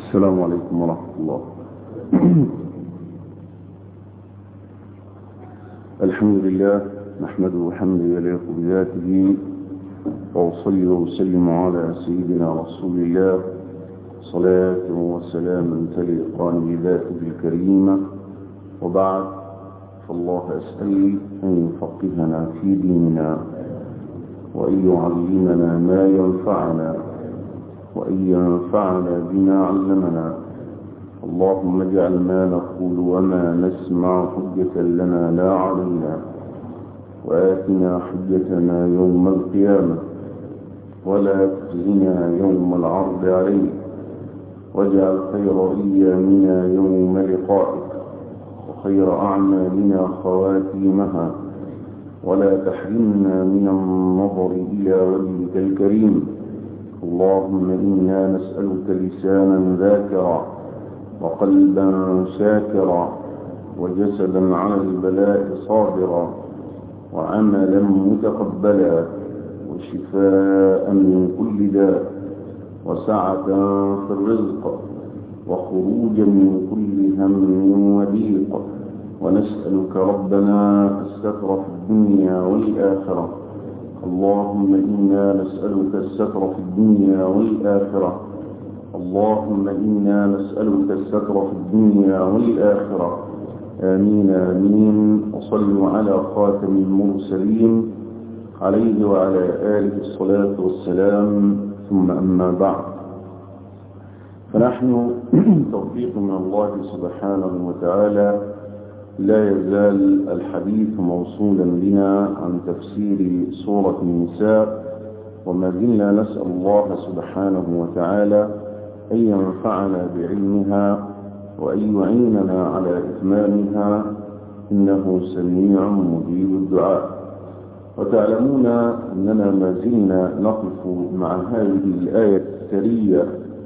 السلام عليكم ورحمة الله الحمد لله نحمده حمد يليق بذاته وأصلي وأسلم على سيدنا رسول الله صلاة وسلاما تليقان بذاته الكريمة وبعد فالله أسأل أن يفقهنا في ديننا وأن يعلمنا ما ينفعنا وأن ينفعنا بما علمنا اللهم اجعل ما نقول وما نسمع حجة لنا لا علينا وآتنا حجتنا يوم القيامة ولا تخزنا يوم العرض عليك واجعل خير أيامنا يوم لقائك وخير أعمالنا خواتيمها ولا تحرمنا من النظر إلى وجهك الكريم اللهم إنا نسألك لسانا ذاكرا وقلبا شاكرا وجسدا على البلاء صابرا وعملا متقبلا وشفاء من كل داء وسعة في الرزق وخروجا من كل هم وضيق ونسألك ربنا الستر في الدنيا والآخرة اللهم إنا نسألك الستر في الدنيا والآخرة اللهم إنا نسألك الستر في الدنيا والآخرة آمين آمين وصلوا على خاتم المرسلين عليه وعلى آله الصلاة والسلام ثم أما بعد فنحن توفيق من الله سبحانه وتعالى لا يزال الحديث موصولا بنا عن تفسير سورة النساء وما زلنا نسأل الله سبحانه وتعالى أن ينفعنا بعلمها وأن يعيننا على إتمامها إنه سميع مجيب الدعاء وتعلمون أننا ما زلنا نقف مع هذه الآية السرية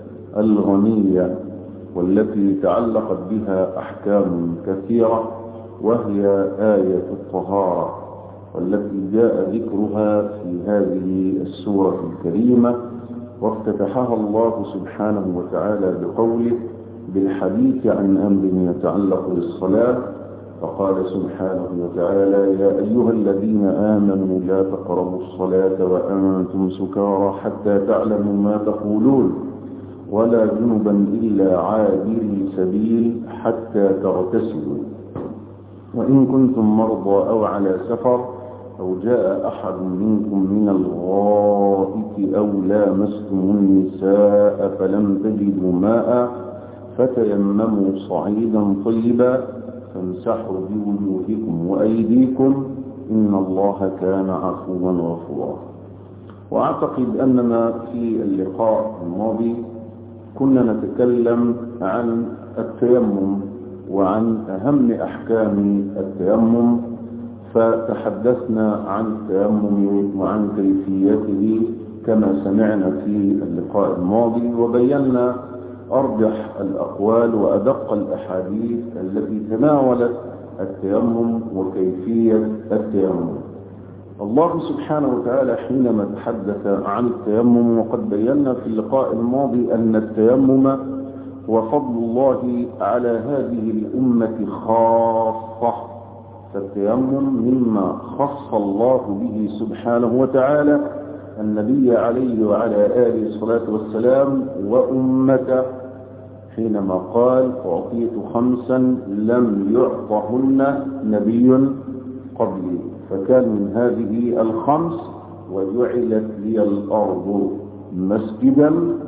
الغنية والتي تعلقت بها أحكام كثيرة وهي آية الطهارة والتي جاء ذكرها في هذه السورة الكريمة وافتتحها الله سبحانه وتعالى بقوله بالحديث عن أمر يتعلق بالصلاة فقال سبحانه وتعالى يا أيها الذين آمنوا لا تقربوا الصلاة وأنتم سكارى حتى تعلموا ما تقولون ولا جنبا إلا عابري سبيل حتى تغتسلوا وإن كنتم مرضى أو على سفر أو جاء أحد منكم من الغائط أو لامستم النساء فلم تجدوا ماء فتيمموا صعيدا طيبا فامسحوا بوجوهكم وأيديكم إن الله كان عفوا غفورا وأعتقد أننا في اللقاء الماضي كنا نتكلم عن التيمم وعن أهم أحكام التيمم فتحدثنا عن التيمم وعن كيفيته كما سمعنا في اللقاء الماضي وبينا أرجح الأقوال وأدق الأحاديث التي تناولت التيمم وكيفية التيمم الله سبحانه وتعالى حينما تحدث عن التيمم وقد بينا في اللقاء الماضي أن التيمم هو فضل الله على هذه الأمة خاصة فالتيمم مما خص الله به سبحانه وتعالى النبي عليه وعلى آله الصلاة والسلام وأمته حينما قال أعطيت خمسا لم يعطهن نبي قبلي فكان من هذه الخمس وجعلت لي الأرض مسجدا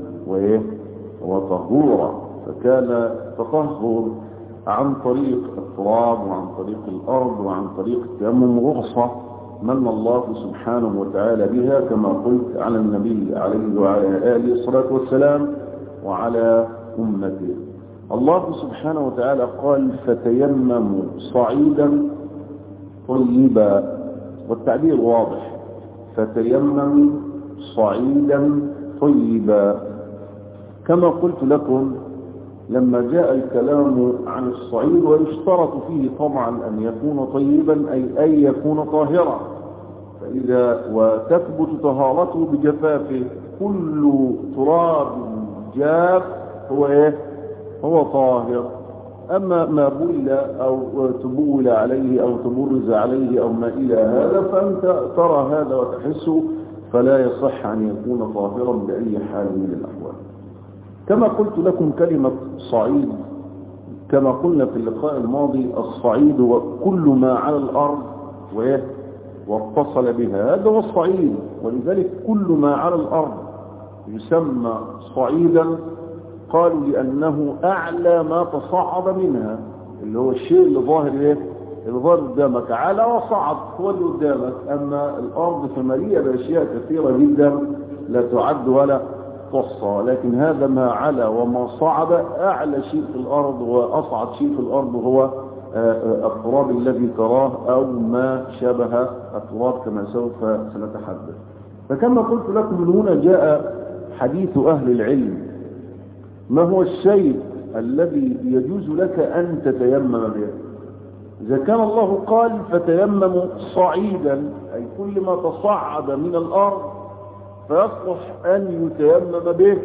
وطهورا فكان تطهر عن طريق التراب وعن طريق الأرض وعن طريق التيمم رخصة من الله سبحانه وتعالى بها كما قلت على النبي عليه وعلى آله الصلاة والسلام وعلى أمته الله سبحانه وتعالى قال فتيمموا صعيدا طيبا والتعبير واضح فتيمموا صعيدا طيبا كما قلت لكم لما جاء الكلام عن الصعيد ويشترط فيه طبعا أن يكون طيبا أي أن يكون طاهرا فإذا وتثبت طهارته بجفافه كل تراب جاف هو ايه هو طاهر اما ما بول او تبول عليه او تبرز عليه او ما الى هذا فانت ترى هذا وتحسه فلا يصح ان يكون طاهرا باي حال من الاحوال كما قلت لكم كلمة صعيد كما قلنا في اللقاء الماضي الصعيد وكل ما على الارض وايه واتصل بها هذا هو الصعيد ولذلك كل ما على الأرض يسمى صعيدا قالوا لأنه أعلى ما تصعد منها اللي هو الشيء اللي ظاهر ايه اللي ظاهر قدامك على وصعد هو اللي قدامك أما الأرض فمليئة بأشياء كثيرة جدا لا تعد ولا تحصى لكن هذا ما على وما صعد أعلى شيء في الأرض وأصعد شيء في الأرض هو التراب الذي تراه أو ما شبه التراب كما سوف سنتحدث فكما قلت لكم من هنا جاء حديث أهل العلم ما هو الشيء الذي يجوز لك أن تتيمم به إذا كان الله قال فتيمموا صعيدا أي كل ما تصعد من الأرض فيصلح أن يتيمم به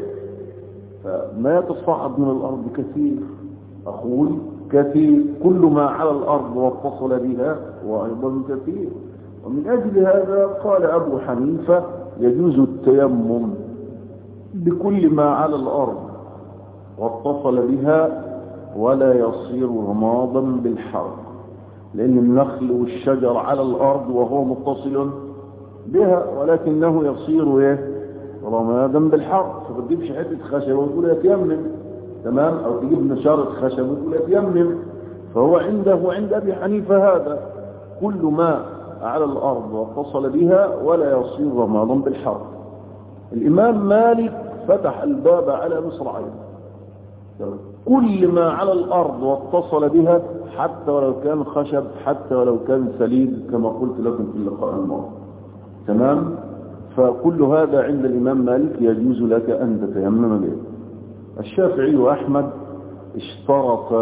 فما يتصعد من الأرض كثير أقول كثير كل ما على الأرض واتصل بها وأيضا كثير ومن أجل هذا قال أبو حنيفة يجوز التيمم بكل ما على الأرض واتصل بها ولا يصير رمادا بالحرق لأن النخل والشجر على الأرض وهو متصل بها ولكنه يصير ايه رمادا بالحرق فما تجيبش حته خشب وتقول يتيمم تمام او تجيب نشاره خشب وتقول يتيمم فهو عنده عند ابي حنيفه هذا كل ما على الارض واتصل بها ولا يصير رمادا بالحرق الامام مالك فتح الباب على مصراعيه كل ما على الارض واتصل بها حتى ولو كان خشب حتى ولو كان سليم كما قلت لكم في اللقاء الماضي تمام فكل هذا عند الإمام مالك يجوز لك أن تتيمم به الشافعي وأحمد اشترط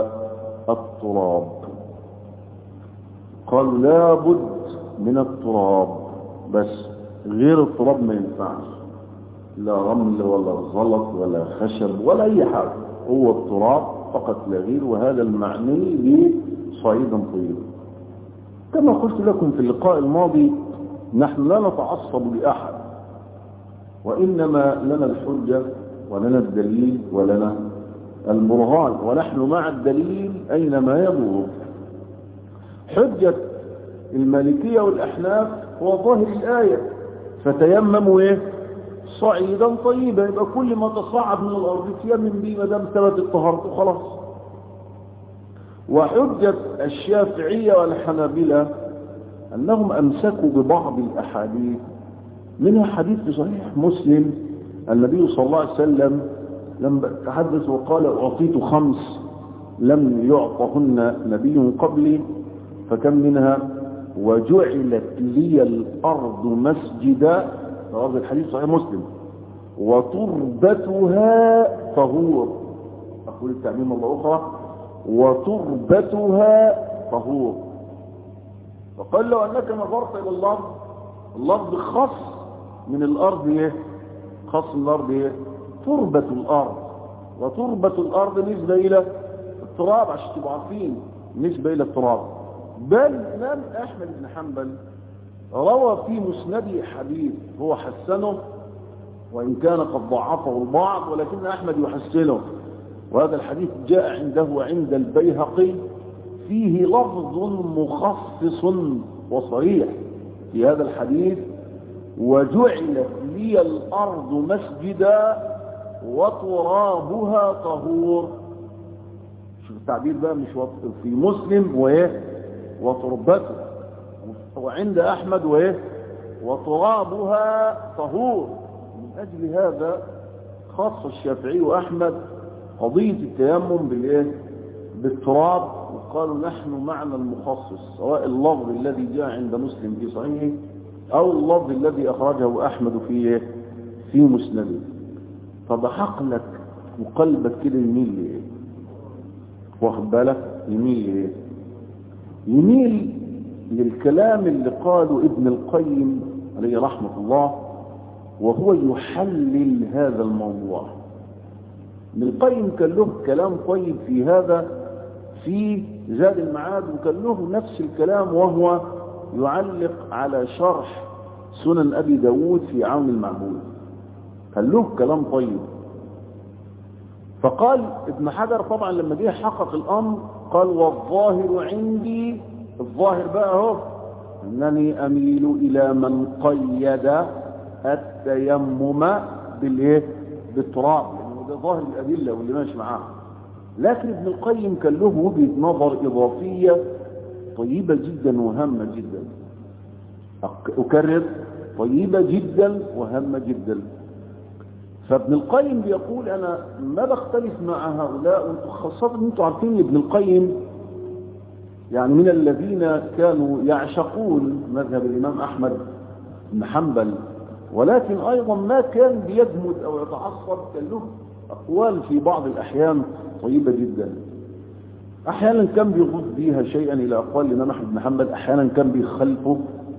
التراب قال لا بد من التراب بس غير التراب ما ينفعش لا رمل ولا زلط ولا خشب ولا أي حاجة هو التراب فقط لا غير وهذا المعني بصعيدا طويلا كما قلت لكم في اللقاء الماضي نحن لا نتعصب لأحد وإنما لنا الحجة ولنا الدليل ولنا البرهان ونحن مع الدليل أينما يدور حجة المالكية والأحناف هو ظاهر الآية فتيمموا إيه صعيدا طيبا يبقى كل ما تصعد من الأرض تيمم به ما دام ثبت الطهارة خلاص وحجة الشافعية والحنابلة أنهم أمسكوا ببعض الأحاديث منها حديث في صحيح مسلم النبي صلى الله عليه وسلم لما تحدث وقال أعطيت خمس لم يعطهن نبي قبلي فكم منها وجعلت لي الأرض مسجدا هذا الحديث صحيح مسلم وتربتها طهور أقول التعميم مرة أخرى وتربتها طهور فقال لو أنك نظرت إلى اللفظ اللفظ خاص من الأرض إيه خاص من الأرض إيه تربة الأرض وتربة الأرض نسبة إلى التراب عشان تبقوا عارفين نسبة إلى التراب بل الإمام أحمد بن حنبل روى في مسنده حديث هو حسنه وإن كان قد ضعفه البعض ولكن أحمد يحسنه وهذا الحديث جاء عنده عند البيهقي فيه لفظ مخصص وصريح في هذا الحديث وجعلت لي الأرض مسجدا وترابها طهور شوف التعبير بقى مش في مسلم وايه وتربته وعند أحمد وايه وترابها طهور من أجل هذا خاص الشافعي وأحمد قضية التيمم بالايه بالتراب وقالوا نحن معنى المخصص سواء اللفظ الذي جاء عند مسلم في صحيحه او اللفظ الذي اخرجه احمد في في مسنده طب عقلك وقلبك كده يميل لايه واخد بالك يميل لايه يميل للكلام اللي قاله ابن القيم عليه رحمه الله وهو يحلل هذا الموضوع ابن القيم كان له كلام طيب في هذا في زاد المعاد وكان له نفس الكلام وهو يعلق على شرح سنن أبي داود في عون المعبود كان له كلام طيب فقال ابن حجر طبعا لما جه حقق الأمر قال والظاهر عندي الظاهر بقى اهو أنني أميل إلى من قيد التيمم بالايه بالتراب لأنه ده ظاهر الأدلة واللي ماشي معاه لكن ابن القيم كان له وجهة نظر إضافية طيبة جدا وهامة جدا أكرر طيبة جدا وهامة جدا فابن القيم بيقول أنا ما بختلف مع هؤلاء خاصة أنتم عارفين ابن القيم يعني من الذين كانوا يعشقون مذهب الإمام أحمد بن حنبل ولكن أيضا ما كان بيجمد أو يتعصب كان له أقوال في بعض الأحيان طيبة جدا أحيانا كان بيضيف بيها شيئا إلى أقوال الإمام أحمد بن حنبل أحيانا كان بيخلفه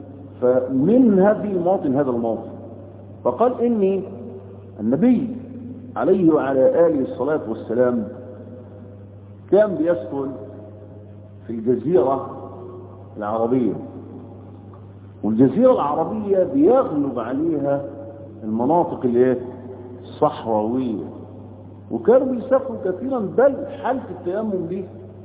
فمن هذه المواطن هذا الموطن فقال إني النبي عليه وعلى آله الصلاة والسلام كان بيسكن في الجزيرة العربية والجزيرة العربية بيغلب عليها المناطق الايه الصحراوية وكانوا بيسافروا كثيرا بل حالة التيمم دي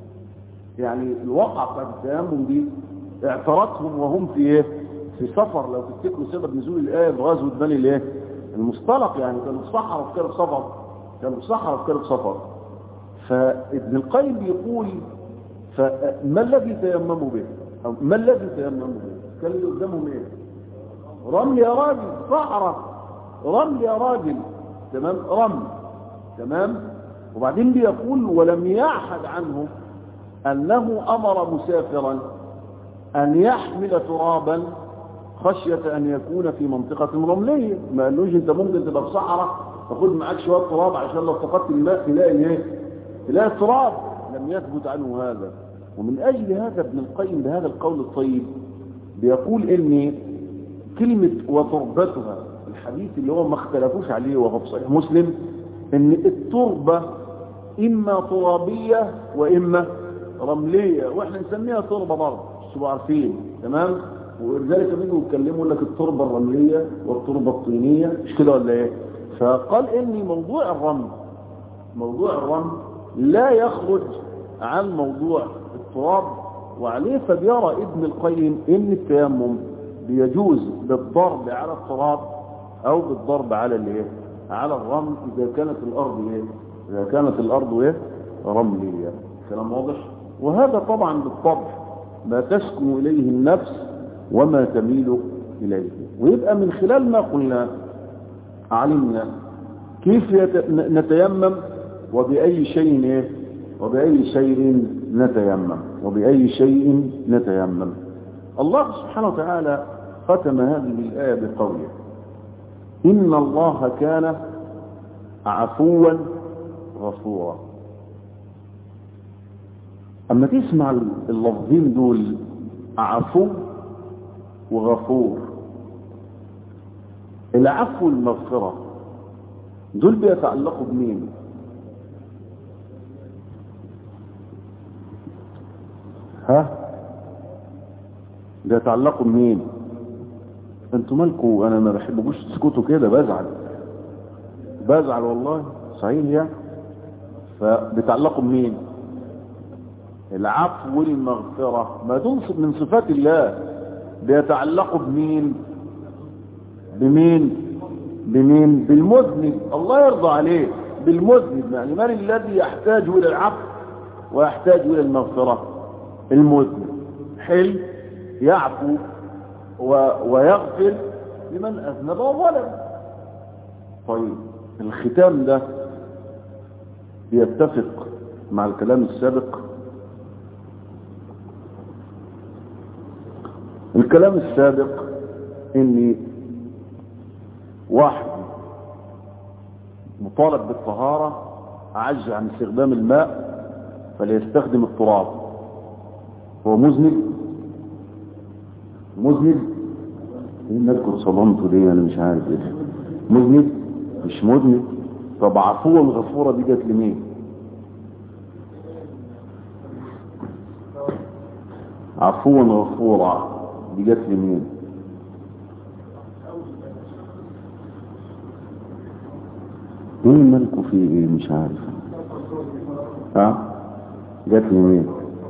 يعني الواقع بتاعت التيمم دي اعترتهم وهم في ايه في سفر لو تفتكروا سبب نزول الآية بغزوة بني الايه المصطلق يعني كانوا في صحراء وفي كانوا في سفر كانوا في صحراء وفي كانوا في سفر فابن القيم بيقول فما الذي تيمموا به أو ما الذي تيمموا به كان اللي قدامهم ايه رمل يا راجل صحراء رمل يا راجل تمام رمل تمام وبعدين بيقول ولم يعهد عنه أنه أمر مسافرا أن يحمل ترابا خشية أن يكون في منطقة رملية ما قالوش أنت ممكن تبقى في صحراء تاخد معاك شوية تراب عشان لو فقدت الماء تلاقي ايه تلاقي التراب لم يثبت عنه هذا ومن أجل هذا ابن القيم بهذا القول الطيب بيقول إن كلمة وتربتها الحديث اللي هو ما اختلفوش عليه وهو في صحيح مسلم ان التربة اما ترابية واما رملية واحنا نسميها تربة برضه تبقوا عارفين تمام ولذلك بيجوا يتكلموا لك التربة الرملية والتربة الطينية مش كده ولا ايه فقال ان موضوع الرمل موضوع الرمل لا يخرج عن موضوع التراب وعليه فبيرى ابن القيم ان التيمم بيجوز بالضرب على التراب او بالضرب على الايه على الرمل اذا كانت الارض ايه اذا كانت الارض ايه رمليه كلام واضح وهذا طبعا بالطبع ما تسكن اليه النفس وما تميل اليه ويبقى من خلال ما قلنا علمنا كيف نتيمم وبأي شيء ايه وبأي شيء نتيمم وبأي شيء نتيمم الله سبحانه وتعالى ختم هذه الآية بقوله إن الله كان عفوا غفورا أما تسمع اللفظين دول عفو وغفور العفو والمغفرة دول بيتعلقوا بمين ها بيتعلقوا بمين انتوا مالكوا انا ما بحبكوش تسكتوا كده بزعل بزعل والله صحيح يعني فبيتعلقوا بمين العفو والمغفرة ما دول من صفات الله بيتعلقوا بمين بمين بمين بالمذنب الله يرضى عليه بالمذنب يعني من الذي يحتاج الى العفو ويحتاج الى المغفرة المذنب حل يعفو و... ويغفر لمن اذنب وظلم طيب الختام ده يتفق مع الكلام السابق الكلام السابق ان واحد مطالب بالطهارة عجز عن استخدام الماء فليستخدم التراب هو مذنب مذنب ايه الناس كنت صدمته ليه انا مش عارف ايه مذنب مش مذنب طب عفوا غفورة دي جت لمين عفوا غفورة دي جت لمين مين مالكوا فيه ايه مش عارف ها جت لمين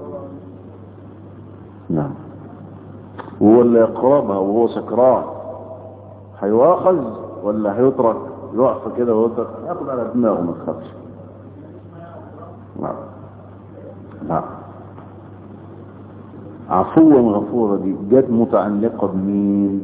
نعم هو اللي يقربها وهو سكران هيواخذ ولا هيترك يقف كده ويترك ياخد على دماغه ما تخافش نعم نعم عفوا غفورة دي جت متعلقة بمين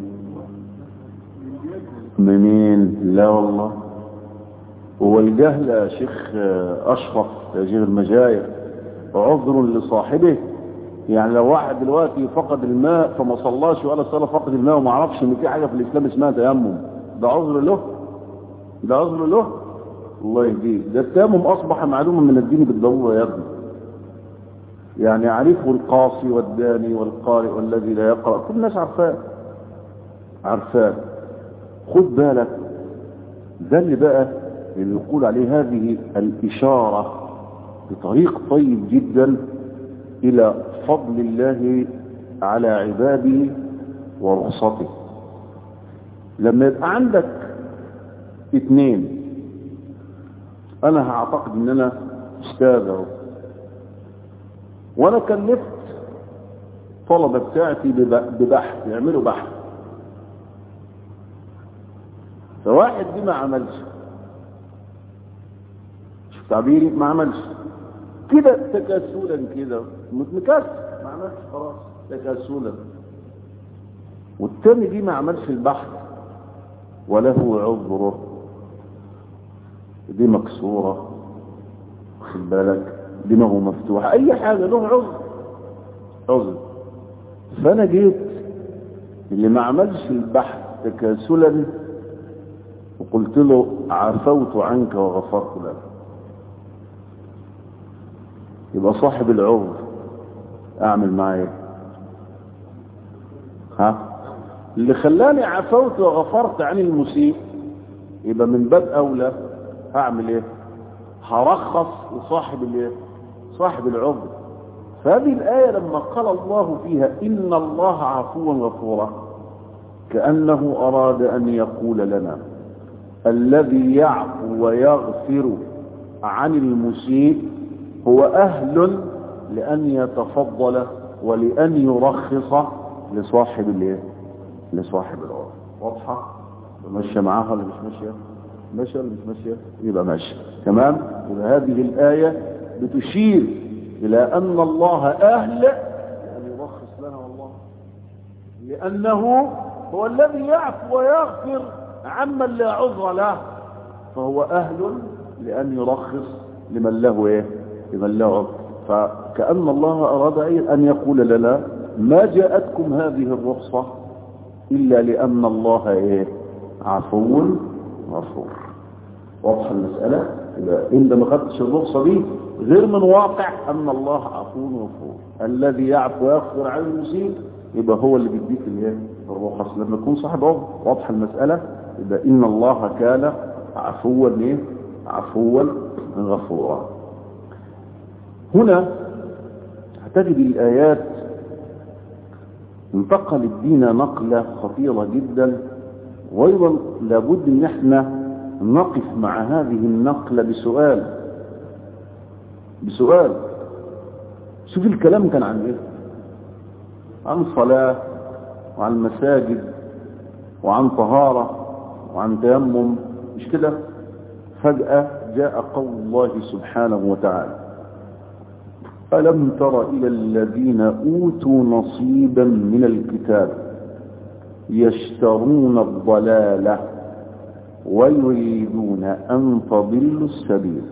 منين لا والله هو الجهل يا شيخ اشرف يا شيخ المجاير عذر لصاحبه يعني لو واحد دلوقتي فقد الماء فما صلاش ولا صلى فقد الماء وما عرفش ان في حاجه في الاسلام اسمها تيمم ده عذر له ده عذر له الله يهديه ده التيمم اصبح معلوما من الدين بالضروره يا ابني يعني يعرفه القاصي والداني والقارئ والذي لا يقرا كل الناس عارفاه عارفاه خد بالك ده اللي بقى اللي يقول عليه هذه الاشاره بطريق طيب جدا الى فضل الله على عباده ورخصته لما يبقى عندك اتنين انا هعتقد ان انا استاذ اهو وانا كلفت طلبة بتاعتي ببحث يعملوا بحث فواحد دي ما عملش شوف تعبيري ما عملش كده تكاسلا كده متكسر ما عملش خلاص تكاسلا والتاني دي ما عملش البحث وله عذره دي مكسورة خد بالك دماغه مفتوحة اي حاجة له عذر عذر فانا جيت اللي ما عملش البحث تكاسلا وقلت له عفوت عنك وغفرت لك يبقى صاحب العذر اعمل معايا ها اللي خلاني عفوت وغفرت عن المسيء يبقى من باب اولى هعمل ايه هرخص لصاحب الايه صاحب العذر فهذه الآية لما قال الله فيها إن الله عفو غفورا كأنه أراد أن يقول لنا الذي يعفو ويغفر عن المسيء هو أهل لأن يتفضل ولأن يرخص لصاحب الايه لصاحب العذر واضحة ماشية معاها ولا مش ماشية ماشية ولا مش ماشية يبقى ماشية تمام وهذه الآية بتشير إلى أن الله أهل لأن يرخص لنا والله لأنه هو الذي يعفو ويغفر عمن لا عذر له فهو أهل لأن يرخص لمن له إيه لمن له عذر فكأن الله أراد أن يقول لنا ما جاءتكم هذه الرخصة إلا لأن الله إيه عفو غفور واضحة المسألة إذا إن ما خدتش الرخصة دي غير من واقع أن الله عفو غفور الذي يعفو ويغفر عن المسيء يبقى هو اللي بيديك الايه الرخص لما يكون صاحب عذر واضحة المسألة يبقى إن الله كان عفوا ايه عفوا غفورا هنا هتجد الآيات انتقلت بينا نقلة خطيرة جدا وايضا لابد ان احنا نقف مع هذه النقلة بسؤال بسؤال شوف الكلام كان عن ايه عن صلاة وعن مساجد وعن طهارة وعن تيمم مش كده فجأة جاء قول الله سبحانه وتعالى ألم تر إلى الذين أوتوا نصيبا من الكتاب يشترون الضلالة ويريدون أن تضلوا السبيل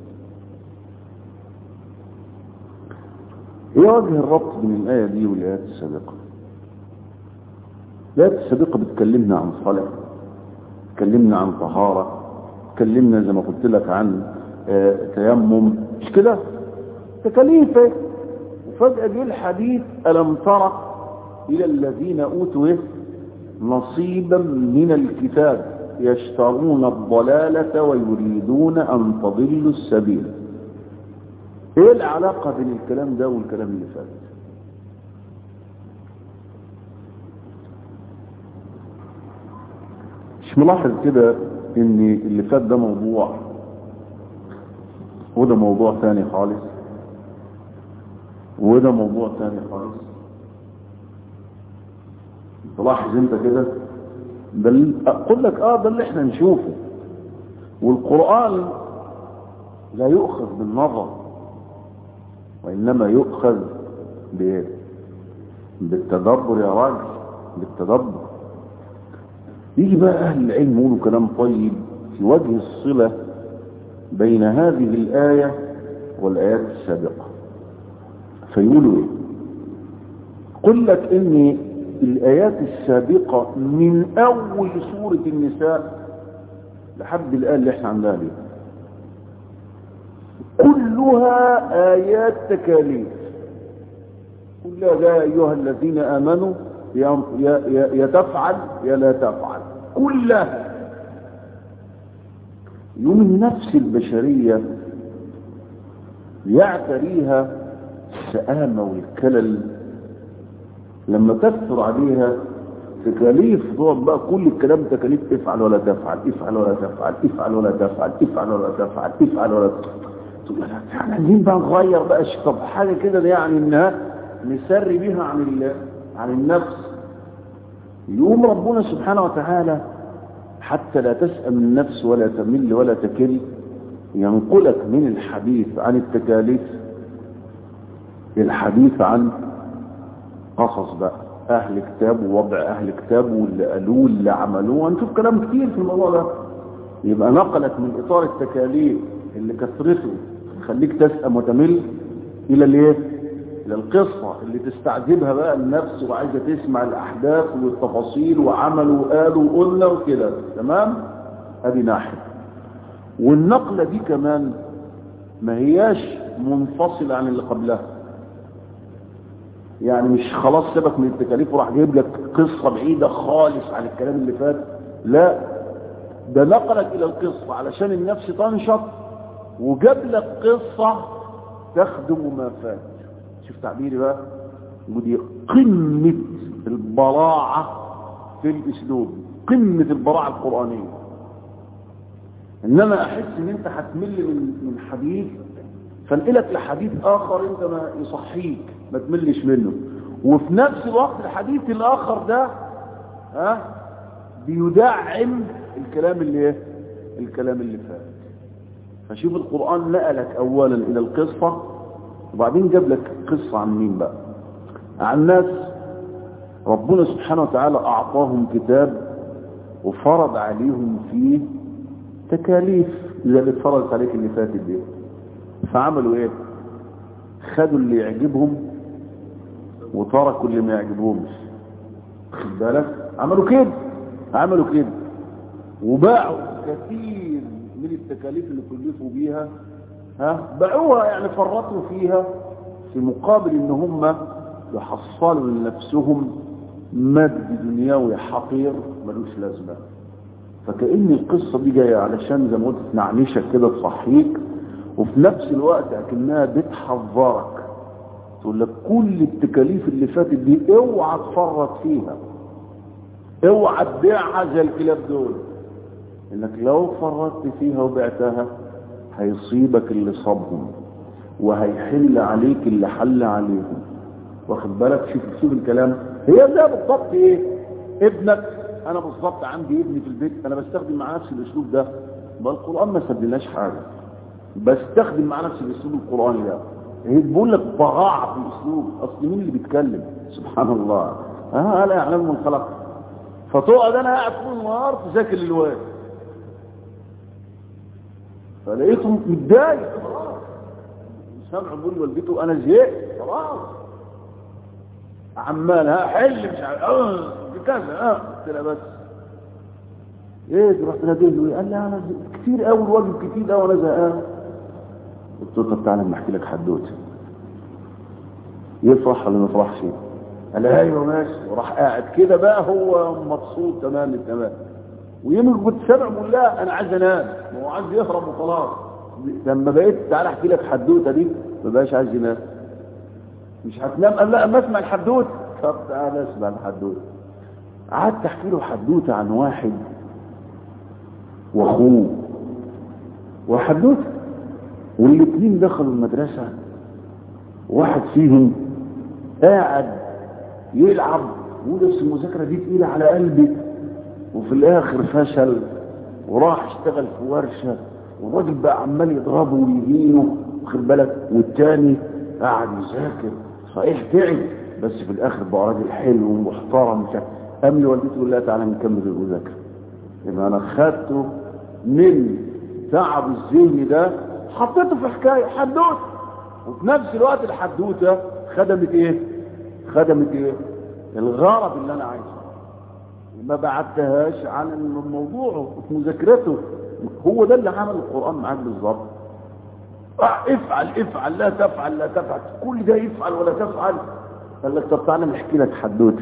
ايه وجه الربط بين الآية دي والآيات السابقة الآيات السابقة بتكلمنا عن صلاة تكلمنا عن طهارة تكلمنا زي ما قلت لك عن آه تيمم مش كده تكاليفه وفجأة جه الحديث ألم ترى إلى الذين أوتوا نصيبا من الكتاب يشترون الضلالة ويريدون أن تضلوا السبيل ايه العلاقة بين الكلام ده والكلام اللي فات مش ملاحظ كده ان اللي فات ده موضوع وده موضوع تاني خالص وده موضوع تاني خالص تلاحظ انت كده ده اللي اقول لك اه ده اللي احنا نشوفه والقرآن لا يؤخذ بالنظر وإنما يؤخذ بايه بالتدبر يا راجل بالتدبر يجي بقى أهل العلم يقولوا كلام طيب في وجه الصلة بين هذه الآية والآيات السابقة فيقولوا ايه قل لك ان الآيات السابقة من أول سورة النساء لحد الآن اللي احنا عندها دي كلها آيات تكاليف كلها يا أيها الذين آمنوا يا, يا, يا, يا تفعل يا لا تفعل كلها يوم النفس البشرية يعتريها السآمة والكلل لما تكثر عليها تكاليف تقعد بقى كل الكلام تكاليف افعل ولا تفعل افعل ولا تفعل افعل ولا تفعل افعل ولا تفعل افعل ولا تقول لك احنا عايزين بقى نغير بقى طب حاجه كده يعني انها نسري بيها عن عن النفس يقوم ربنا سبحانه وتعالى حتى لا تسأم النفس ولا تمل ولا تكل ينقلك من الحديث عن التكاليف الحديث عن قصص بقى اهل كتاب ووضع اهل كتاب واللي قالوه واللي عملوه هنشوف كلام كتير في الموضوع ده يبقى نقلك من اطار التكاليف اللي كثرته تخليك تسأم وتمل الى الايه الى القصة اللي تستعجبها بقى النفس وعايزة تسمع الاحداث والتفاصيل وعملوا وقالوا وقلنا وكده تمام ادي ناحية والنقلة دي كمان ما هياش منفصلة عن اللي قبلها يعني مش خلاص سبك من التكاليف وراح جايب لك قصة بعيدة خالص عن الكلام اللي فات لا ده نقلك الى القصة علشان النفس تنشط وجاب لك قصة تخدم ما فات شوف تعبيري بقى ودي قمة البراعة في الاسلوب قمة البراعة القرآنية انما احس ان انت هتمل من من حديث فانقلك لحديث اخر انت ما يصحيك ما تملش منه وفي نفس الوقت الحديث الاخر ده ها بيدعم الكلام اللي ايه الكلام اللي فات فشوف القرآن نقلك اولا الى القصة وبعدين جاب لك قصة عن مين بقى عن ناس ربنا سبحانه وتعالى اعطاهم كتاب وفرض عليهم فيه تكاليف زي اللي اتفرضت عليك اللي فاتت دي فعملوا ايه خدوا اللي يعجبهم وتركوا اللي ما يعجبهمش خد بالك عملوا كده عملوا كده وباعوا كثير من التكاليف اللي كلفوا بيها ها باعوها يعني فرطوا فيها في مقابل ان هم يحصلوا لنفسهم مد دنيوي حقير ملوش لازمه فكأن القصة دي جاية علشان زي ما قلت تنعنشك كده تصحيك وفي نفس الوقت اكنها بتحذرك تقول لك كل التكاليف اللي فاتت دي اوعى تفرط فيها اوعى تبيعها زي الكلاب دول انك لو فرطت فيها وبعتها هيصيبك اللي صابهم وهيحل عليك اللي حل عليهم واخد بالك شوف شوف الكلام هي زي بالضبط ايه ابنك انا بالظبط عندي ابني في البيت انا بستخدم مع نفس الاسلوب ده بل القران ما سبلناش حاجه بستخدم مع نفس الاسلوب القراني ده هي بقول لك براعه في الاسلوب اصل مين اللي بيتكلم سبحان الله ها لا يعلم من خلق فتقعد انا قاعد طول النهار تذاكر للواد فلقيته متضايق خلاص سامع بيقول لوالدته انا زهقت خلاص عمال ها حل مش عارف اه كذا اه قلت لها بس ايه رحت ناديه له قال لي انا كتير قوي الواجب كتير قوي انا زهقان قلت له طب تعالى اما احكي لك حدوته يفرح ولا ما يفرحش قال لي ايوه ماشي وراح قاعد كده بقى هو مبسوط تمام التمام ويمكن كنت سامع بقول لا انا عايز انام هو عايز يهرب وخلاص لما بقيت تعالى احكي لك حدوته دي ما بقاش عايز ينام مش هتنام قال لا اما اسمع الحدوته طب تعالى اسمع الحدوته قعدت احكي له حدوته عن واحد واخوه وحدوته والاثنين دخلوا المدرسه واحد فيهم قاعد يلعب ولبس المذاكره دي تقيله على قلبي وفي الاخر فشل وراح اشتغل في ورشه والراجل بقى عمال يضربه ويهينه واخد بالك والتاني قاعد يذاكر صحيح تعب بس في الاخر بقى راجل حلو ومحترم مش قام لي والدته تقول لها تعالى نكمل المذاكره يبقى انا خدته من تعب الذهني ده حطيته في حكايه حدوته وفي نفس الوقت الحدوته خدمت ايه خدمت ايه الغرض اللي انا عايزه ما بعدتهاش عن موضوعه في مذاكرته هو ده اللي عمل القرآن معاك بالظبط افعل افعل لا تفعل لا تفعل كل ده يفعل ولا تفعل قال لك طب تعالى نحكي لك حدوته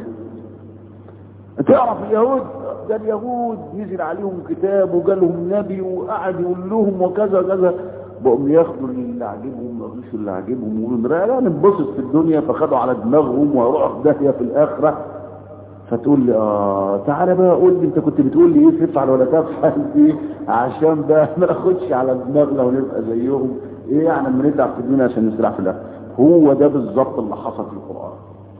تعرف اليهود ده اليهود نزل عليهم كتاب وجالهم نبي وقعد يقول لهم وكذا كذا بقوا ياخدوا اللي عاجبهم ما ياخدوش اللي عاجبهم ويقولوا لا ننبسط في الدنيا فخدوا على دماغهم ويروحوا في داهيه في الاخره فتقول لي اه تعالى بقى قول لي انت كنت بتقول لي ايه تفعل ولا تفعل ايه عشان بقى ما ناخدش على دماغنا ونبقى زيهم ايه يعني لما نتعب في الدنيا عشان نسرع في الاخره هو ده بالظبط اللي حصل في القران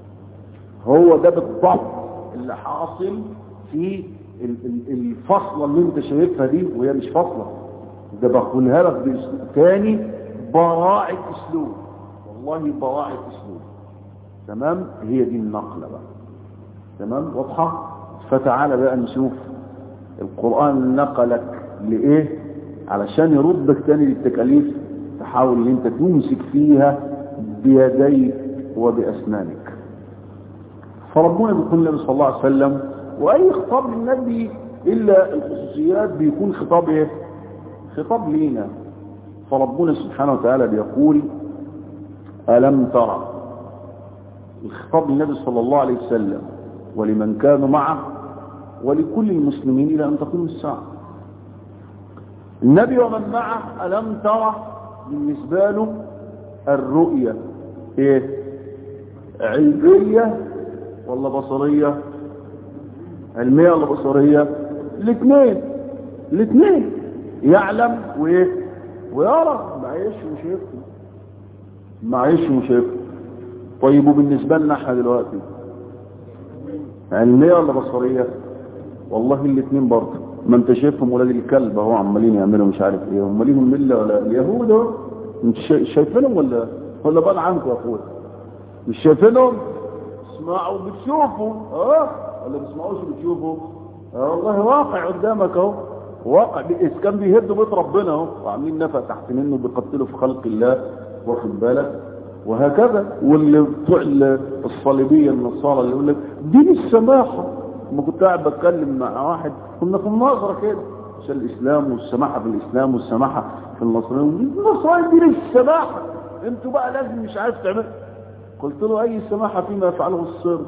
هو ده بالضبط اللي حاصل في الفصلة اللي انت شايفها دي وهي مش فصلة ده بقولها لك باسلوب تاني براعة اسلوب والله براعة اسلوب تمام هي دي النقلة بقى تمام واضحة فتعالى بقى نشوف القرآن نقلك لإيه علشان يردك تاني للتكاليف تحاول ان انت تمسك فيها بيديك وبأسنانك فربنا بيقول النبي صلى الله عليه وسلم واي خطاب للنبي الا الخصوصيات بيكون خطاب ايه خطاب لينا فربنا سبحانه وتعالى بيقول ألم ترى الخطاب للنبي صلى الله عليه وسلم ولمن كانوا معه ولكل المسلمين إلى أن تقوم الساعة النبي ومن معه ألم ترى بالنسبة له الرؤية ايه علمية ولا بصرية علمية ولا بصرية الاثنين الاثنين يعلم وايه ويرى معيش وشايفه معيش وشايفه طيب وبالنسبة لنا احنا دلوقتي علمية ولا بصرية والله الاثنين برضه ما انت شايفهم ولاد الكلب اهو عمالين يعملوا مش عارف ايه هم ليهم مله ولا اليهود اهو انت شايفينهم ولا ولا بان عنكم يا اخويا مش شايفينهم اسمعوا بتشوفوا اه ولا بتسمعوش بتشوفوا اه والله واقع قدامك اهو واقع اذا كان بيهدوا بيت ربنا اهو وعاملين نفق تحت منه بيقتلوا في خلق الله واخد بالك وهكذا واللي بتوع الصليبيه النصارى اللي يقول لك دين السماحه لما كنت قاعد بتكلم مع واحد كنا في النظره كده عشان الاسلام والسماحه في الاسلام والسماحه في النصرانيه النصرانيه دين السماحه انتوا بقى لازم مش عارف تعمل قلت له اي سماحه فيما يفعله الصرب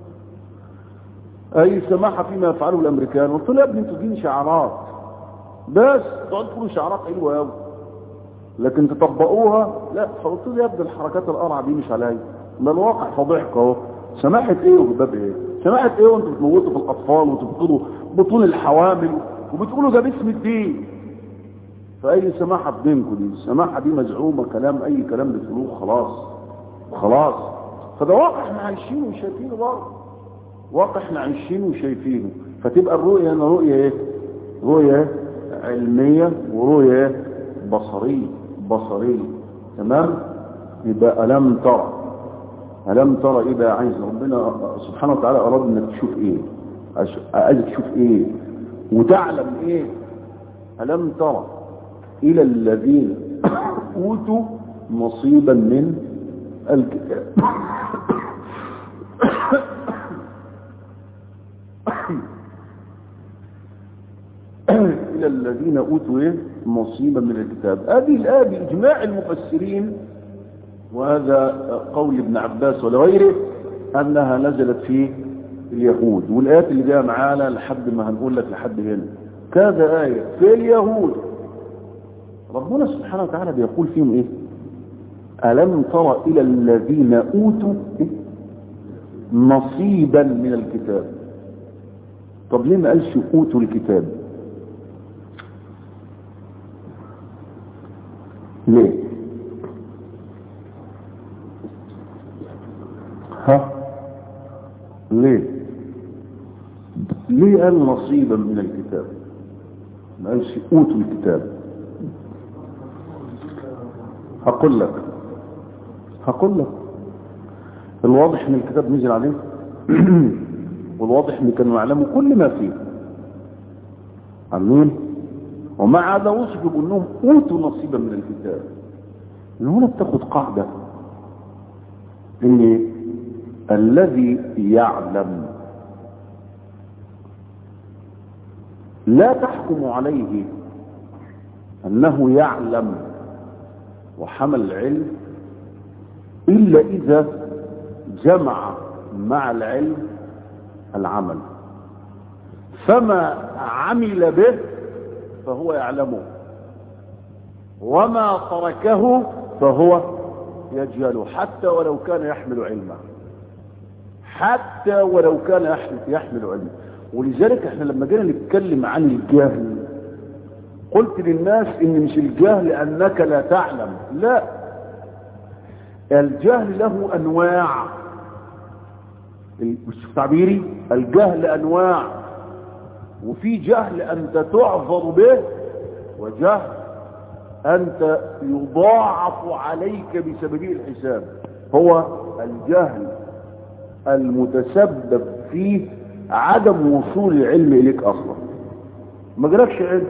اي سماحه فيما يفعله الامريكان قلت له يا ابني انتوا دين شعارات بس تقعد تقولوا شعارات حلوه قوي لكن تطبقوها لا فقلت له يا ابني الحركات القرعه دي مش عليا ده الواقع فضيحك اهو سماحه ايه وباب ايه سماحه ايه وانتوا بتموتوا في الاطفال وتبطلوا بطول الحوامل وبتقولوا ده باسم الدين فاي سماحه في دينكم دي السماحه دي مزعومه كلام اي كلام بتقولوه خلاص خلاص فده واقع احنا عايشينه وشايفينه برضه واقع احنا عايشينه وشايفينه فتبقى الرؤيه هنا رؤيه ايه رؤيه علميه ورؤيه بصريه بصريه تمام يبقى الم ترى ألم ترى إيه بقى عايز ربنا سبحانه وتعالى أراد إنك تشوف إيه عايزك تشوف إيه وتعلم إيه ألم ترى إلى الذين أوتوا نصيبا من الكتاب إلى الذين أوتوا إيه نصيبا من الكتاب هذه الآية بإجماع المفسرين وهذا قول ابن عباس ولغيره أنها نزلت في اليهود والآيات اللي جايه معانا لحد ما هنقول لك لحد هنا كذا آية في اليهود ربنا سبحانه وتعالى بيقول فيهم ايه ألم تر إلى الذين أوتوا إيه؟ نصيبا من الكتاب طب ليه ما قالش أوتوا الكتاب ليه ها ليه ليه قال نصيبا من الكتاب ما قالش اوتوا الكتاب هقول لك هقول لك الواضح ان الكتاب نزل عليه والواضح ان كانوا يعلموا كل ما فيه عاملين ومع هذا وصفوا بانهم اوتوا نصيبا من الكتاب من هنا بتاخد قاعده ان الذي يعلم لا تحكم عليه انه يعلم وحمل العلم الا اذا جمع مع العلم العمل فما عمل به فهو يعلمه وما تركه فهو يجهله حتى ولو كان يحمل علمه حتى ولو كان يحمل علمه ولذلك احنا لما جينا نتكلم عن الجهل قلت للناس ان مش الجهل انك لا تعلم لا الجهل له انواع مش تعبيري الجهل انواع وفي جهل انت تعذر به وجهل انت يضاعف عليك بسببه الحساب هو الجهل المتسبب فيه عدم وصول العلم اليك اصلا ما جالكش علم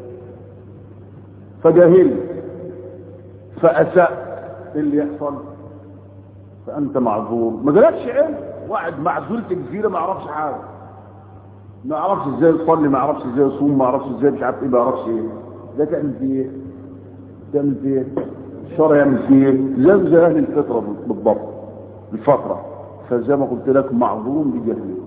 فجاهل فاسأت اللي يحصل فانت معذور ما جالكش علم واحد معزول في جزيره ما يعرفش حاجه ما يعرفش ازاي يصلي ما يعرفش ازاي يصوم ما يعرفش ازاي مش عارف ايه ما يعرفش ايه ده تعمل فيه ايه تعمل فيه ايه الشرع يعمل فيه ايه زي زي اهل الفطره بالضبط الفتره فزي ما قلت لك معذور بجهله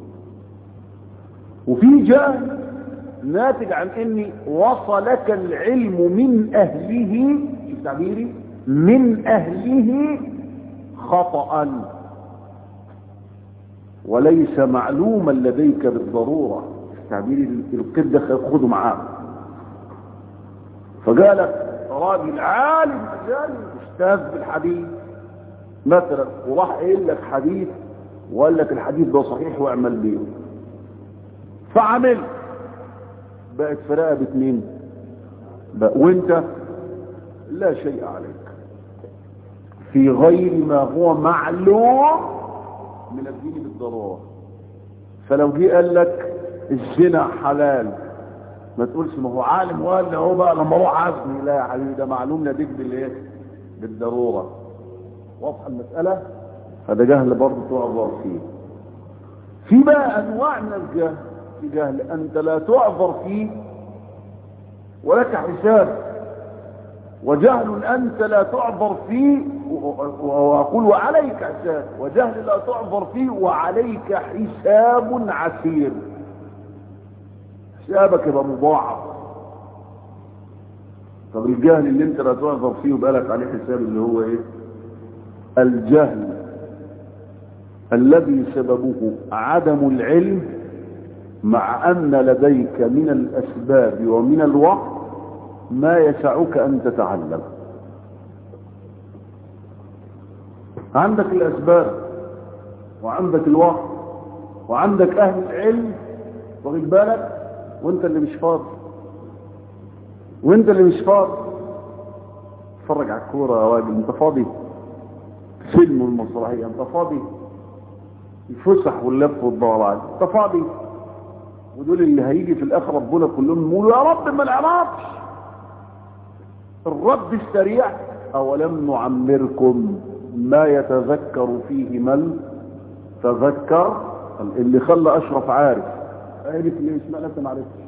وفي جهل ناتج عن ان وصلك العلم من اهله شوف تعبيري من اهله خطأ وليس معلوما لديك بالضرورة تعبير القد ده خده معاه فقالك راجل عالم مجال استاذ بالحديث مثلا وراح قايل لك حديث وقال لك الحديث ده صحيح واعمل بيه فعمل بقت فرقه باتنين بقى وانت لا شيء عليك في غير ما هو معلوم من الدين بالضروره فلو جه قال لك الزنا حلال ما تقولش ما هو عالم وقال هو بقى لما اروح عزمي لا يا حبيبي ده معلوم لديك بالايه بالضروره واضحه المساله هذا جهل برضه تعذر فيه في بقى انواع من الجهل في جهل انت لا تعذر فيه ولك حساب وجهل انت لا تعذر فيه واقول وعليك حساب وجهل لا تعذر فيه وعليك حساب عسير حسابك يبقى مضاعف طب الجهل اللي انت لا تعذر فيه وبقالك عليه حساب اللي هو ايه الجهل الذي سببه عدم العلم مع ان لديك من الاسباب ومن الوقت ما يسعك ان تتعلم عندك الاسباب وعندك الوقت وعندك اهل العلم واخد بالك وانت اللي مش فاضي وانت اللي مش فاضي اتفرج على الكوره يا راجل انت فاضي فيلم المسرحيه انت فاضي الفسح واللف والدوران انت فاضي ودول اللي هيجي في الاخر ربنا كلهم يقولوا يا رب ما نعرفش الرد السريع اولم نعمركم ما يتذكر فيه من تذكر اللي خلى اشرف عارف عارف ليه اشمعنى انت ما عرفتش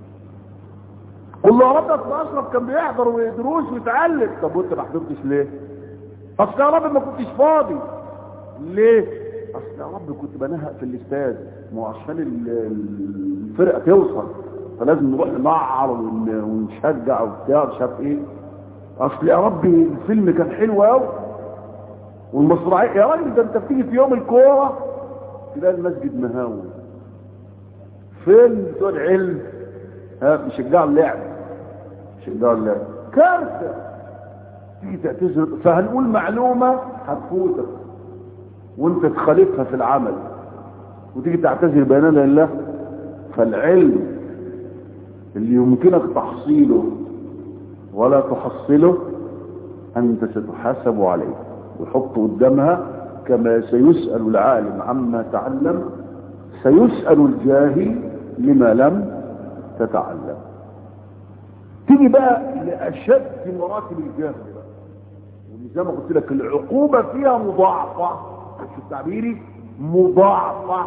قل له يا رب اصل اشرف كان بيحضر ويدروس ويتعلم طب وانت ما حضرتش ليه اصل يا رب ما كنتش فاضي ليه اصل يا رب كنت بنهق في الاستاد ما هو عشان ال- ال- الفرقه توصل فلازم نروح نمعر ون- ونشجع وبتاع مش عارف ايه اصل يا رب الفيلم كان حلو قوي والمسرحيه يا راجل ده انت بتيجي في يوم الكوره تلاقي المسجد مهاوي فين بتوع العلم ها بيشجعوا اللعب بيشجعوا اللعب كارثه تيجي تعتذر فهنقول معلومه هتفوتك وانت تخالفها في العمل وتيجي تعتذر بين يدي الله فالعلم اللي يمكنك تحصيله ولا تحصله انت ستحاسب عليه وحط قدامها كما سيسأل العالم عما تعلم سيسأل الجاهل لما لم تتعلم تيجي بقى لأشد مراتب الجهل بقى واللي زي ما قلت لك العقوبة فيها مضاعفة شوف تعبيري مضاعفة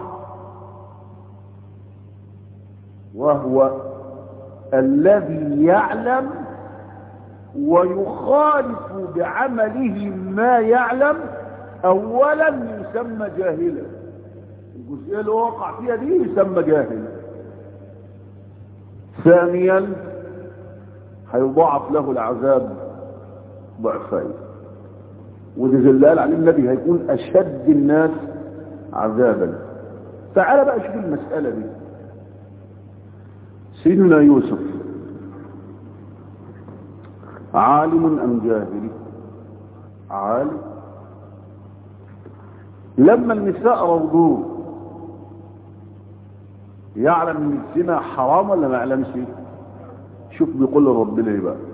وهو الذي يعلم ويخالف بعمله ما يعلم اولا يسمى جاهلا الجزئيه اللي هو وقع فيها دي يسمى جاهل ثانيا هيضاعف له العذاب ضعفين وده زلال عليه النبي هيكون اشد الناس عذابا تعال بقى شوف المساله دي سيدنا يوسف عالم ام جاهل عالم لما النساء روضوه يعلم ان الزنا حرام ولا ما يعلمش شوف بيقول ربنا ايه بقى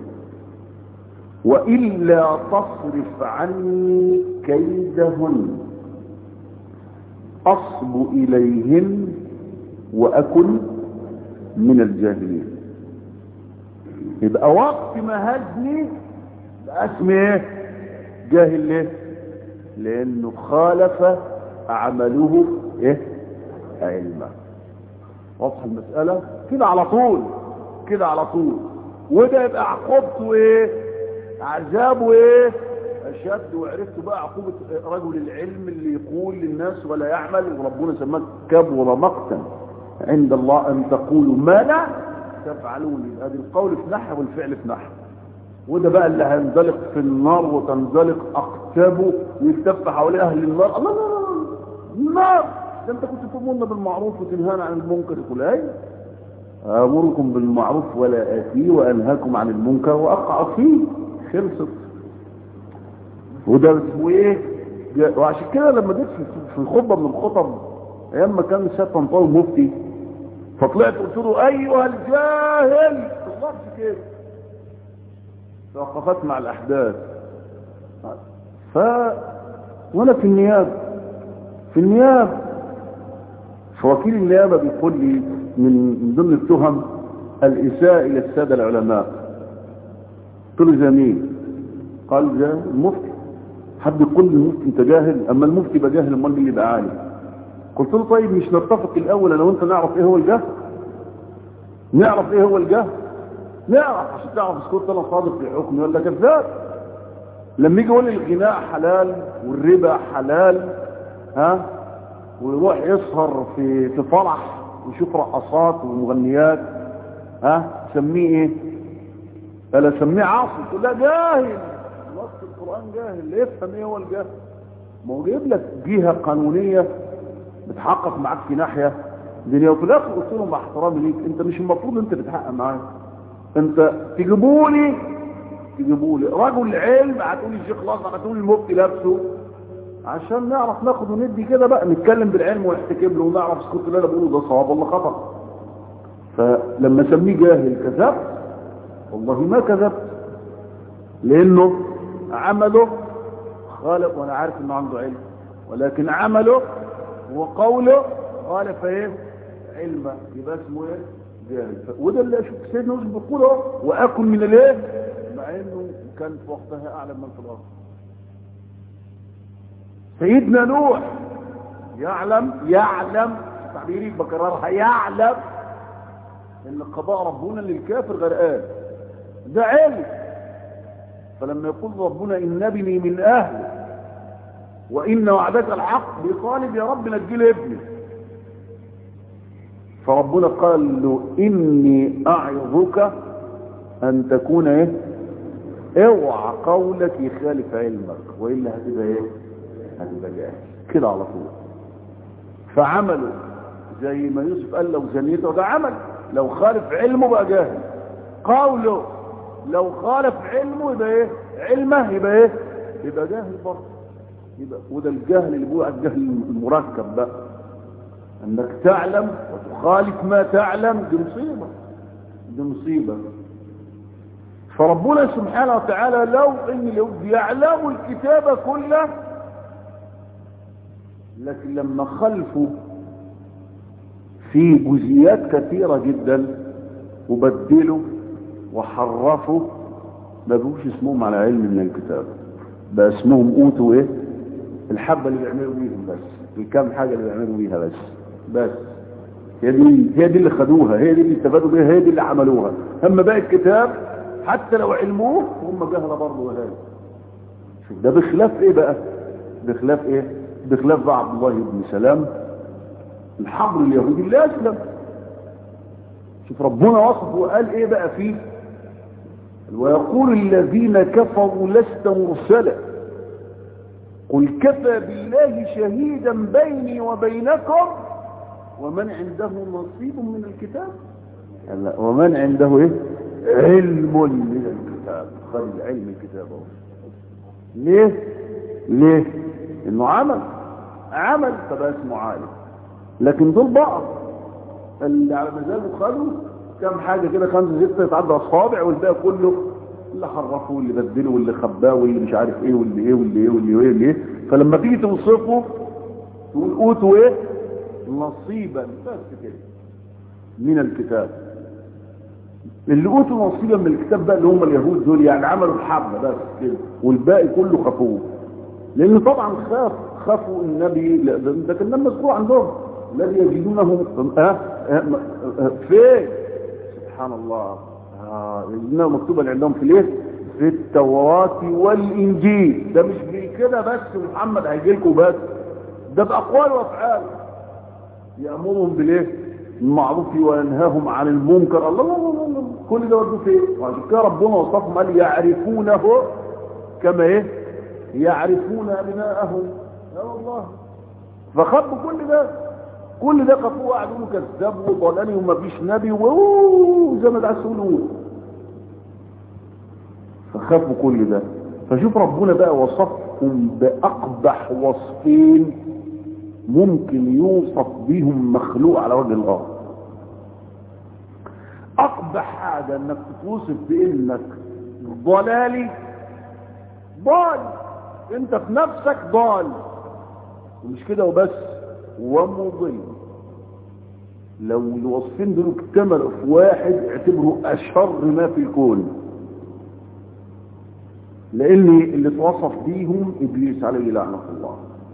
والا تصرف عني كيدهن اصب اليهن واكن من الجاهلين يبقى وقت ما هزني بقى اسمي ايه جاهل ليه لانه خالف عمله ايه علما واضحه المساله كده على طول كده على طول وده يبقى عقوبته ايه عذابه ايه اشد وعرفت بقى عقوبه رجل العلم اللي يقول للناس ولا يعمل وربنا سماه كبر مقتا عند الله ان تقولوا ما لا تفعلون يبقى دي القول في نحو والفعل في نحو وده بقى اللي هينزلق في النار وتنزلق اقتابه ويلتف حواليه اهل النار الله لا لا لا النار ده انت كنت تؤمرنا بالمعروف وتنهانا عن المنكر تقول ايه امركم بالمعروف ولا اتيه وانهاكم عن المنكر واقع فيه خلصت وده اسمه ايه جا- وعشان كده لما جيت في في خطبه من الخطب ايام ما كان الشيخ طنطاوي مفتي فطلعت قلت له ايها الجاهل بالظبط كده توقفت مع الاحداث ف وانا في النيابه في النيابه فوكيل النيابه بيقول لي من من ضمن التهم الاساءه الى الساده العلماء قلت له زميل قال ده المفتي حد يقول لي المفتي انت جاهل اما المفتي يبقى جاهل امال مين اللي يبقى عالم قلت له طيب مش نتفق الاول انا وانت نعرف ايه هو الجهل نعرف ايه هو الجهل نعرف عشان تعرف اذا كنت انا صادق في حكمي ولا كذاب لما يجي يقول لي الغناء حلال والربا حلال ها ويروح يسهر في في فرح ويشوف رقصات ومغنيات ها سميه ايه قال سميه عاصي تقول لا جاهل نص القران جاهل يفهم ايه هو الجهل ما هو جايب لك جهه قانونيه بتحقق معاك في ناحيه دنيا وفي الاخر قلت لهم مع احترامي ليك انت مش المفروض انت تتحقق معايا انت تجيبوا لي تجيبوا لي رجل علم هتقول الشيخ خلاص هتقول المفتي لابسه عشان نعرف ناخد وندي كده بقى نتكلم بالعلم ونحتكم له ونعرف اذا كنت اللي انا بقوله ده صواب ولا خطا فلما اسميه جاهل كذبت والله ما كذبت لانه عمله خالق وانا عارف انه عنده علم ولكن عمله وقوله خالف ايه علمه يبقى اسمه ايه جاهل ف- وده اللي اشوف سيدنا يوسف بيقول اهو واكل من الايه مع انه كان في وقتها اعلم من في الارض سيدنا نوح يعلم يعلم تعبيري بكررها يعلم ان قضاء ربنا للكافر غرقان ده علم فلما يقول ربنا ان ابني من اهله وإن وعدك الحق بيطالب يا رب نجي لي ابني فربنا قال له إني أعظك أن تكون إيه اوعى قولك يخالف علمك وإلا هتبقى إيه هتبقى جاهل كده على طول فعمله زي ما يوسف قال لو زنيته ده عمل لو خالف علمه بقى جاهل قوله لو خالف علمه يبقى ايه علمه يبقى ايه يبقى جاهل برضه يبقى وده الجهل اللي بيقول الجهل المركب بقى انك تعلم وتخالف ما تعلم دي مصيبه دي مصيبه فربنا سبحانه وتعالى لو ان اليهود يعلموا الكتاب كله لكن لما خلفوا في جزئيات كثيرة جدا وبدلوا وحرفوا ما بقوش اسمهم على علم من الكتاب بقى اسمهم اوتوا ايه الحبة اللي بيعملوا بيهم بس الكام حاجة اللي بيعملوا بيها بس بس هي دي هي دي اللي خدوها هي دي اللي استفادوا بيها هي دي اللي عملوها اما باقي الكتاب حتى لو علموه هم جهله برضه وهذا شوف ده بخلاف ايه بقى بخلاف ايه بخلاف بقى عبد الله بن سلام الحبر اليهودي اللي اسلم شوف ربنا وصفه وقال ايه بقى فيه ويقول الذين كفروا لست مرسلا قل كفى بالله شهيدا بيني وبينكم ومن عنده نصيب من الكتاب لا ومن عنده ايه علم من الكتاب خد العلم الكتاب اهو ليه ليه انه عمل عمل فبقى اسمه عالم لكن دول بعض اللي على مزاجه خدوا كم حاجة كده خمسة ستة يتعدى أصابع والباقي كله اللي حرفه واللي بدله واللي خباه واللي مش عارف ايه واللي ايه واللي ايه واللي ايه واللي ايه فلما تيجي توصفه تقول اوتوا ايه نصيبا بس كده من الكتاب اللي اوتوا نصيبا من الكتاب بقى اللي هم اليهود دول يعني عملوا الحبة بس كده والباقي كله خافوه لان طبعا خاف خافوا النبي ده كان لما مذكور عندهم الذي يجدونه فين سبحان الله يجدونه مكتوبا عندهم في الايه في التوراة والانجيل ده مش كده بس محمد هيجي لكم بس ده باقوال وافعال يامرهم بالايه المعروف وينهاهم عن المنكر الله الله الله, الله. كل ده ودوه فين وعشان كده ربنا وصفهم قال يعرفونه كما ايه يعرفون ابناءهم يا الله فخبوا كل ده كل ده خافوه وقعدوا يقولوا كذاب وضلالي وما فيش نبي وزي ما تعالوا تقولوا فخافوا كل ده فشوف ربنا بقى وصفهم باقبح وصفين ممكن يوصف بيهم مخلوق على وجه الارض اقبح حاجه انك تتوصف بانك ضلالي ضال انت في نفسك ضال ومش كده وبس ومضل لو الوصفين دول اكتملوا في واحد اعتبروا اشر ما في الكون لان اللي اتوصف بيهم ابليس عليه لعنه الله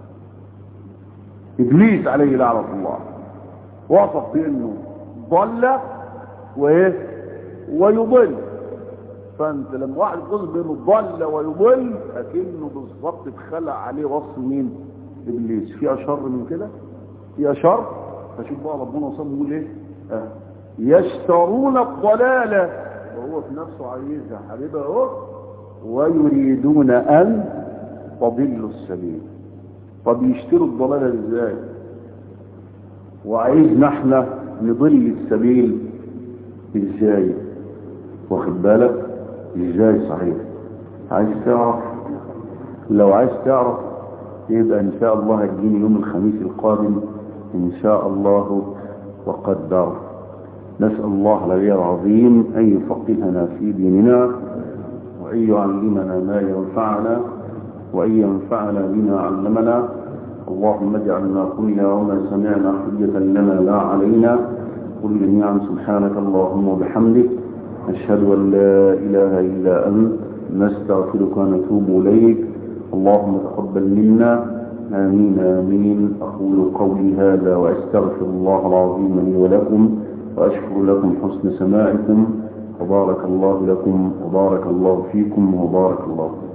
ابليس عليه لعنه الله وصف بانه ضل وايه ويضل فانت لما واحد يقول بانه ضل ويضل اكنه بالظبط اتخلق عليه وصف مين ابليس في اشر من كده في اشر فشوف بقى ربنا وصل بيقول ايه آه. يشترون الضلاله وهو في نفسه عايزها حبيبه اهو ويريدون ان تضلوا السبيل طب يشتروا الضلاله ازاي وعايزنا احنا نضل السبيل ازاي واخد بالك ازاي صحيح عايز تعرف لو عايز تعرف يبقى ان شاء الله هتجيني يوم الخميس القادم ان شاء الله وقدر نسأل الله العلي العظيم ان يفقهنا في ديننا وان يعلمنا ما ينفعنا وان ينفعنا بما علمنا اللهم اجعل ما قلنا وما سمعنا حجة لنا لا علينا قل جميعا سبحانك اللهم وبحمدك نشهد ان لا اله الا انت نستغفرك ونتوب اليك اللهم تقبل منا آمين آمين أقول قولي هذا وأستغفر الله العظيم لي ولكم وأشكر لكم حسن سماعكم وبارك الله لكم وبارك الله فيكم وبارك الله فيكم